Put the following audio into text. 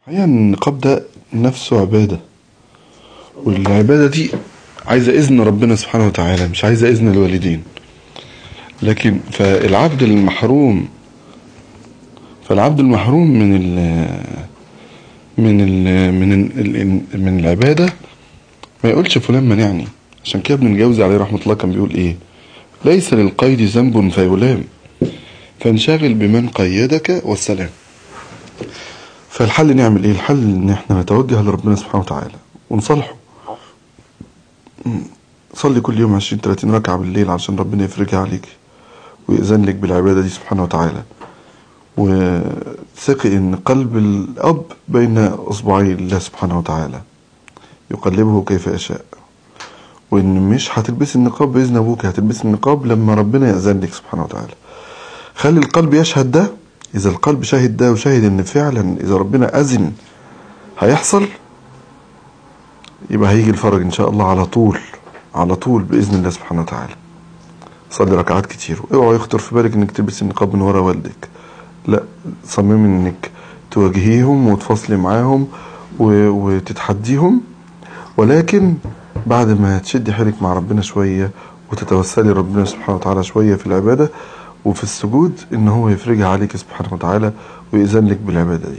هي النقاب ده نفسه عبادة والعبادة دي عايزة إذن ربنا سبحانه وتعالى مش عايزة إذن الوالدين لكن فالعبد المحروم فالعبد المحروم من ال من ال من ال من العبادة ما يقولش فلان منعني عشان كده ابن الجوزي عليه رحمة الله كان بيقول ايه ليس للقيد ذنب فيلام فانشغل بمن قيدك والسلام فالحل نعمل ايه الحل ان احنا نتوجه لربنا سبحانه وتعالى ونصالحه صلي كل يوم 20 30 ركعة بالليل عشان ربنا يفرجها عليك ويأذن لك بالعبادة دي سبحانه وتعالى وثقي ان قلب الاب بين اصبعي الله سبحانه وتعالى يقلبه كيف يشاء وان مش هتلبس النقاب باذن ابوك هتلبس النقاب لما ربنا يأذن لك سبحانه وتعالى خلي القلب يشهد ده اذا القلب شاهد ده وشاهد ان فعلا اذا ربنا اذن هيحصل يبقى هيجي الفرج ان شاء الله على طول على طول باذن الله سبحانه وتعالى صلي ركعات كتير اوعى يخطر في بالك انك تلبس النقاب من ورا والدك لا صممي انك تواجهيهم وتفصلي معاهم وتتحديهم ولكن بعد ما تشدي حيلك مع ربنا شوية وتتوسلي ربنا سبحانه وتعالى شوية في العبادة وفي السجود ان هو يفرجها عليك سبحانه وتعالى ويأذن لك بالعبادة دي